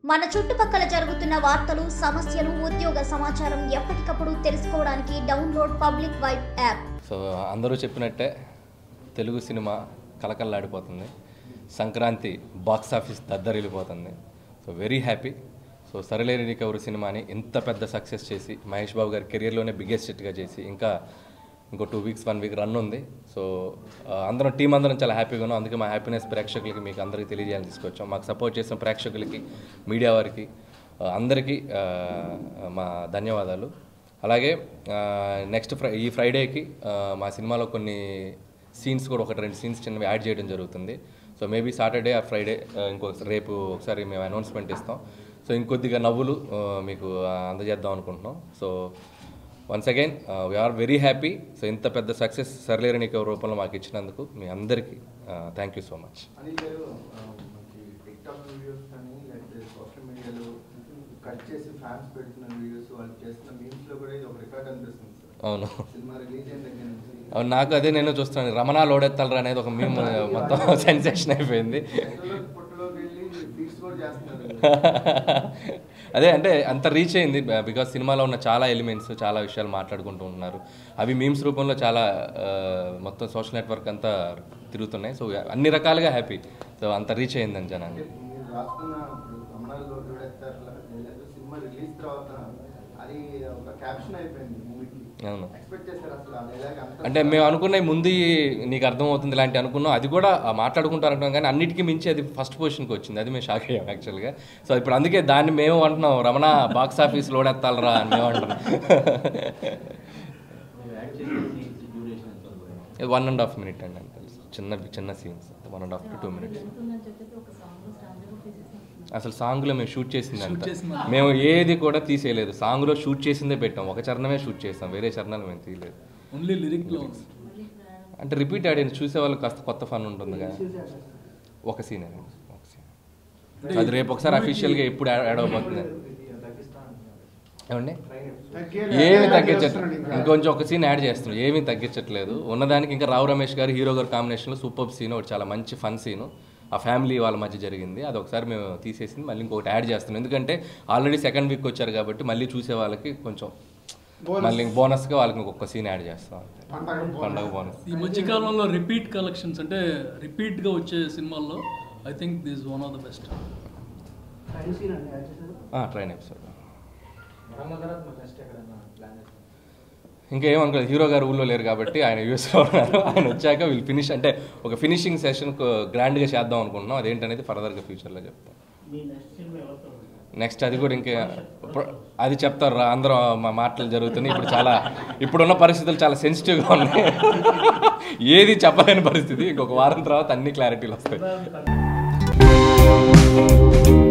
మన చుట్టుపక్కల జరుగుతున్న వార్తలు సమస్యలు ఉద్యోగ సమాచారం ఎప్పటికప్పుడు తెలుసుకోవడానికి download public vibe app so అందరూ చెప్పినట్టే తెలుగు సినిమా కలకల్లాడిపోతుంది సంక్రాంతి బాక్స్ ఆఫీస్ దద్దరిల్లిపోతుంది సో వెరీ హ్యాపీ సో సరలేని రికవరీ సినిమాని ఇంత పెద్ద సక్సెస్ చేసి మహేష్ బాబు గారి కెరియర్లోనే బిగ్గెస్ట్ హిట్గా చేసి ఇంకా ఇంకో two weeks one week run ఉంది సో ఆ, అందరం టీం అందరం చాలా హ్యాపీగా ఉన్నాం అందుకే మా హ్యాపీనెస్ ప్రేక్షకులకి మీకు అందరికీ తెలియజేయాలని తీసుకొచ్చాం మాకు సపోర్ట్ చేసిన ప్రేక్షకులకి మీడియా వారికి ఆ, అందరికీ ఆ, మా ధన్యవాదాలు అలాగే నెక్స్ట్ ఫ్రై ఈ ఫ్రైడేకి ఆ, మా సినిమాలో కొన్ని సీన్స్ కూడా ఒకటి రెండు సీన్స్ చిన్నవి యాడ్ చేయడం జరుగుతుంది so maybe Saturday uh Friday ఇంకో రేపు ఒకసారి మేము అనౌన్స్మెంట్ ఇస్తాం సో ఇంకొద్దిగా నవ్వులు ఆ, మీకు ఆ, అందజేద్దాం అనుకుంటున్నాం so once again we're very happy so ఇంత పెద్ద సక్సెస్ సర్లేరని రూపంలో మాకు ఇచ్చినందుకు మీ అందరికీ thank you so much Anil గారు ఆ, మనకి టిక్ టాక్ వీడియోస్ కానీ లేకపోతే సోషల్ మీడియాలో కట్ చేసి ఫ్యాన్స్ పెడుతున్న వీడియోస్ వాళ్ళు చేస్తున్న మీమ్స్ లో కూడా ఇది ఒక రికార్డ్ అనిపిస్తుంది సార్ అవును సినిమా రిలీజ్ అయిన దగ్గర నుంచి అవును నాకు అదే నేను చూస్తాను రమణ లోడెత్తలరా అనేది ఒక మేము మొత్తం సెన్సేషన్ అయిపోయింది రైతుల పుట్టలోకి వెళ్ళి ఫీడ్స్ కూడా చేస్తున్నారు అదే అంటే అంత రీచ్ అయింది బికాస్ సినిమాలో ఉన్న చాలా ఎలిమెంట్స్ చాలా విషయాలు మాట్లాడుకుంటూ ఉన్నారు అవి మీమ్స్ రూపంలో చాలా ఆ, మొత్తం సోషల్ నెట్వర్క్ అంతా తిరుగుతున్నాయి సో అన్ని రకాలుగా హ్యాపీ సో అంత రీచ్ అయిందని జనాన్ని అంటే మీరు రాసుకున్న ఇప్పుడు రమణాలు చూడేస్తారు లేదా సినిమా రిలీజ్ తర్వాత అది ఒక క్యాప్షన్ అయిపోయింది మూవీకి అవును ఎక్స్పెక్ట్ చేశారు అసలు ఆ డైలాగ్ అంత అంటే మేము అనుకున్న ముందు నీకు అర్థమవుతుంది ఇలాంటి అనుకున్నాం అది కూడా ఆ మాట్లాడుకుంటారు అంటున్నాం కానీ అన్నిటికీ మించి అది ఫస్ట్ పొజిషన్కి వచ్చింది అది మేము షాక్ అయ్యాం యాక్చువల్గా సో ఇప్పుడు అందుకే దాన్ని మేము అంటున్నాం రమణ బాక్స్ ఆఫీస్ లోడెత్తాలరా అని మేము అంటున్నాం వన్ అండ్ హాఫ్ మినిట్ అండి అని తెలుసు చిన్న చిన్న scenes one and half to two minutes అసలు సాంగ్లో మేము షూట్ చేసింది అంత మేము ఏది కూడా తీసేయలేదు సాంగ్లో షూట్ చేసిందే పెట్టాం ఒక చరణమే షూట్ చేస్తాం వేరే చరణాలు మేము తీయలేదు ఓన్లీ లిరిక్లో అంటే రిపీట్ ఆడియన్స్ చూసే వాళ్ళకి కాస్త కొత్త ఫన్ ఉంటుంది కదా ఒక సీన్ ఒక సీన్ అది రేపు ఒకసారి అఫీషియల్గా ఎప్పుడు యాడ్ యాడ్ అవబోతుంది ఏమండి ఏమి తగ్గించట్లేదు ఇంకొంచెం ఒక సీన్ యాడ్ చేస్తున్నాడు ఏమీ తగ్గించట్లేదు ఉన్నదానికి ఇంకా రావు రమేష్ గారు హీరో గారు కాంబినేషన్లో సూపర్ సీన్ ఒకటి చాలా మంచి ఫన్ సీన్ ఆ ఫ్యామిలీ వాళ్ళ మధ్య జరిగింది అది ఒకసారి మేము తీసేసింది మళ్ళీ ఇంకొకటి యాడ్ చేస్తున్నాం ఎందుకంటే ఆల్రెడీ సెకండ్ వీక్ వచ్చారు కాబట్టి మళ్ళీ చూసే వాళ్ళకి కొంచెం మళ్ళీ బోనస్గా వాళ్ళకి ఇంకొక సీన్ యాడ్ చేస్తాం అంతే. పండగ బోనస్ ఈ మధ్యకాలంలో రిపీట్ కలెక్షన్స్ అంటే రిపీట్గా వచ్చే సినిమాల్లో I think this one of the best train episode ఇంకా ఏమనుకోలేదు హీరో గారు ఊళ్ళో లేరు కాబట్టి ఆయన యూఎస్లో ఉన్నారు ఆయన వచ్చాక వీళ్ళు ఫినిష్ అంటే ఒక ఫినిషింగ్ సెషన్ గ్రాండ్గా చేద్దాం అనుకుంటున్నాం అదేంటనేది ఫర్దర్గా ఫ్యూచర్లో చెప్తాం నెక్స్ట్ అది కూడా ఇంకా ఇప్పుడు అది చెప్తారు రా అందరూ మా మాటలు జరుగుతున్నాయి ఇప్పుడు చాలా ఇప్పుడున్న పరిస్థితులు చాలా సెన్సిటివ్గా ఉన్నాయి ఏది చెప్పలేని పరిస్థితి ఇంకొక వారం తర్వాత అన్ని క్లారిటీలు వస్తాయి